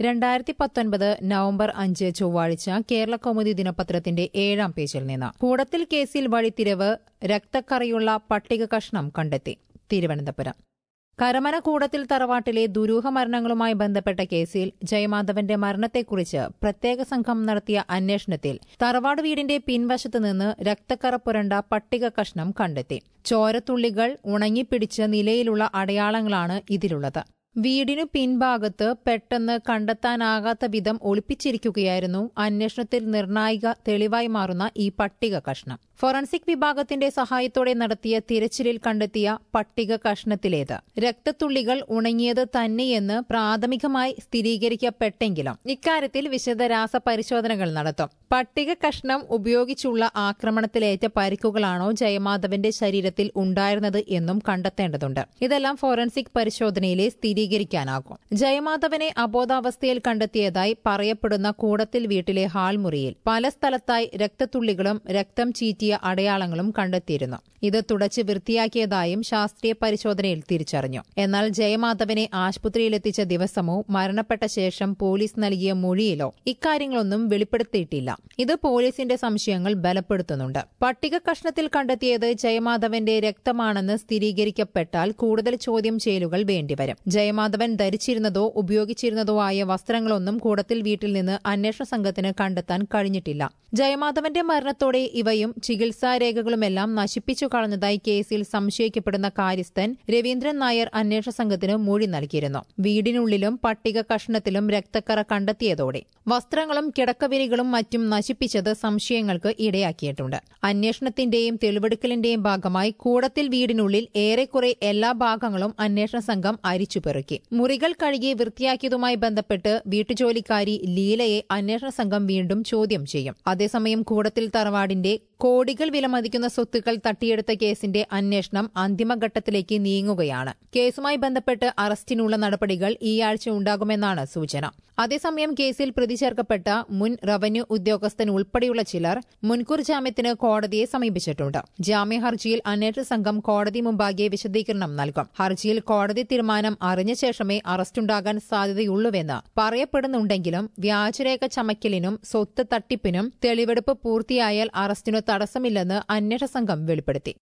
രണ്ടായിരത്തി പത്തൊൻപത് നവംബർ അഞ്ച് ചൊവ്വാഴ്ച കേരള കൗമുദി ദിനപത്രത്തിന്റെ ഏഴാം പേജിൽ നിന്ന് കൂടത്തിൽ കേസിൽ വഴിത്തിരിവ് രക്തക്കറിയുള്ള പട്ടിക കഷ്ണം കണ്ടെത്തി തിരുവനന്തപുരം കരമന കൂടത്തിൽ തറവാട്ടിലെ ദുരൂഹ മരണങ്ങളുമായി ബന്ധപ്പെട്ട കേസിൽ ജയമാധവന്റെ മരണത്തെക്കുറിച്ച് പ്രത്യേക സംഘം നടത്തിയ അന്വേഷണത്തിൽ തറവാട് വീടിന്റെ പിൻവശത്ത് നിന്ന് രക്തക്കറ പുരണ്ട പട്ടിക കഷ്ണം കണ്ടെത്തി ചോരത്തുള്ളികൾ ഉണങ്ങിപ്പിടിച്ച നിലയിലുള്ള അടയാളങ്ങളാണ് ഇതിലുള്ളത് വീടിനു പിൻഭാഗത്ത് പെട്ടെന്ന് കണ്ടെത്താനാകാത്ത വിധം ഒളിപ്പിച്ചിരിക്കുകയായിരുന്നു അന്വേഷണത്തിൽ നിർണായിക തെളിവായി മാറുന്ന ഈ പട്ടിക കഷ്ണം ഫോറൻസിക് വിഭാഗത്തിന്റെ സഹായത്തോടെ നടത്തിയ തിരച്ചിലിൽ കണ്ടെത്തിയ പട്ടിക കഷ്ണത്തിലേത് രക്തത്തുള്ളികൾ ഉണങ്ങിയത് തന്നെയെന്ന് പ്രാഥമികമായി സ്ഥിരീകരിക്കപ്പെട്ടെങ്കിലും ഇക്കാര്യത്തിൽ വിശദ രാസപരിശോധനകൾ നടത്തും പട്ടിക കഷ്ണം ഉപയോഗിച്ചുള്ള ആക്രമണത്തിലേറ്റ പരിക്കുകളാണോ ജയമാധവന്റെ ശരീരത്തിൽ ഉണ്ടായിരുന്നത് എന്നും കണ്ടെത്തേണ്ടതുണ്ട് ഇതെല്ലാം ഫോറൻസിക് പരിശോധനയിലെ സ്ഥിരീകരിക്കാനാകും ജയമാധവനെ അബോധാവസ്ഥയിൽ കണ്ടെത്തിയതായി പറയപ്പെടുന്ന കൂടത്തിൽ വീട്ടിലെ ഹാൾ മുറിയിൽ പല സ്ഥലത്തായി രക്തത്തുള്ളികളും രക്തം ചീറ്റിയ അടയാളങ്ങളും കണ്ടെത്തിയിരുന്നു ഇത് തുടച്ച് വൃത്തിയാക്കിയതായും ശാസ്ത്രീയ പരിശോധനയിൽ തിരിച്ചറിഞ്ഞു എന്നാൽ ജയമാധവനെ ആശുപത്രിയിലെത്തിച്ച ദിവസമോ മരണപ്പെട്ട ശേഷം പോലീസ് നൽകിയ മൊഴിയിലോ ഇക്കാര്യങ്ങളൊന്നും വെളിപ്പെടുത്തിയിട്ടില്ല ഇത് പോലീസിന്റെ സംശയങ്ങൾ ബലപ്പെടുത്തുന്നുണ്ട് പട്ടിക കഷ്ണത്തിൽ കണ്ടെത്തിയത് ജയമാധവന്റെ രക്തമാണെന്ന് സ്ഥിരീകരിക്കപ്പെട്ടാൽ കൂടുതൽ ചോദ്യം ചെയ്യലുകൾ വേണ്ടിവരും ജയമാധവൻ ധരിച്ചിരുന്നതോ ഉപയോഗിച്ചിരുന്നതോ ആയ വസ്ത്രങ്ങളൊന്നും കൂടത്തിൽ വീട്ടിൽ നിന്ന് അന്വേഷണ സംഘത്തിന് കണ്ടെത്താൻ കഴിഞ്ഞിട്ടില്ല ജയമാധവന്റെ മരണത്തോടെ ഇവയും ചികിത്സാരേഖകളുമെല്ലാം നശിപ്പിച്ചു കളഞ്ഞതായി കേസിൽ സംശയിക്കപ്പെടുന്ന കാര്യസ്ഥൻ രവീന്ദ്രൻ നായർ അന്വേഷണ സംഘത്തിന് മൊഴി നൽകിയിരുന്നു വീടിനുള്ളിലും പട്ടിക കഷ്ണത്തിലും രക്തക്കറ കണ്ടെത്തിയതോടെ വസ്ത്രങ്ങളും കിടക്കവിരികളും മറ്റും നശിപ്പിച്ചത് സംശയങ്ങൾക്ക് ഇടയാക്കിയിട്ടുണ്ട് അന്വേഷണത്തിന്റെയും തെളിവെടുക്കലിന്റെയും ഭാഗമായി കൂടത്തിൽ വീടിനുള്ളിൽ ഏറെക്കുറെ എല്ലാ ഭാഗങ്ങളും അന്വേഷണ സംഘം അരിച്ചുപെറുക്കി മുറികൾ കഴുകി വൃത്തിയാക്കിയതുമായി ബന്ധപ്പെട്ട് വീട്ടുജോലിക്കാരി ലീലയെ അന്വേഷണ സംഘം വീണ്ടും ചോദ്യം ചെയ്യും അതേസമയം കൂടത്തിൽ തറവാടിന്റെ കോടികൾ വിലമതിക്കുന്ന സ്വത്തുക്കൾ തട്ടിയെടുത്ത കേസിന്റെ അന്വേഷണം അന്തിമഘട്ടത്തിലേക്ക് നീങ്ങുകയാണ് കേസുമായി ബന്ധപ്പെട്ട് അറസ്റ്റിനുള്ള നടപടികൾ ഈ ആഴ്ച ഉണ്ടാകുമെന്നാണ് സൂചന അതേസമയം കേസിൽ പ്രതി ചേർക്കപ്പെട്ട മുൻ റവന്യൂ ഉദ്യോഗസ്ഥൻ ഉൾപ്പെടെയുള്ള ചിലർ മുൻകൂർ ജാമ്യത്തിന് കോടതിയെ സമീപിച്ചിട്ടുണ്ട് ജാമ്യ ഹർജിയിൽ അന്വേഷണ സംഘം കോടതി മുമ്പാകെ വിശദീകരണം നൽകും ഹർജിയിൽ കോടതി തീരുമാനം അറിഞ്ഞ ശേഷമേ അറസ്റ്റുണ്ടാകാൻ സാധ്യതയുള്ളൂവെന്ന് പറയപ്പെടുന്നുണ്ടെങ്കിലും വ്യാജരേഖ ചമയ്ക്കലിനും സ്വത്ത് തട്ടിപ്പിനും തെളിവെടുപ്പ് പൂർത്തിയായാൽ അറസ്റ്റിനു തടസ്സമില്ലെന്ന് അന്വേഷണ സംഘം വെളിപ്പെടുത്തി